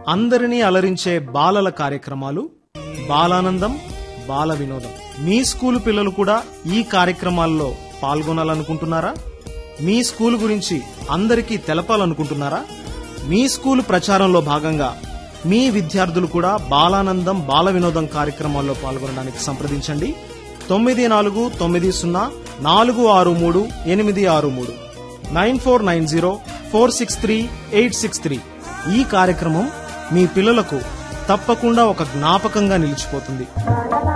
అందరినీ అలరించే బాలల కార్యక్రమాలు బాలానందం బాల వినోదం మీ స్కూలు పిల్లలు కూడా ఈ కార్యక్రమాల్లో పాల్గొనాలనుకుంటున్నారా మీ స్కూలు గురించి అందరికీ తెలపాలనుకుంటున్నారా మీ స్కూలు ప్రచారంలో భాగంగా మీ విద్యార్థులు కూడా బాలానందం బాల వినోదం కార్యక్రమాల్లో పాల్గొనడానికి సంప్రదించండి తొమ్మిది నాలుగు తొమ్మిది సున్నా నాలుగు ఆరు మూడు ఎనిమిది ఆరు మూడు nine four nine zero four six three eight six three ఈ కార్యక్రమం మీ పిల్లలకు తప్పకుండా ఒక జ్ఞాపకంగా నిలిచిపోతుంది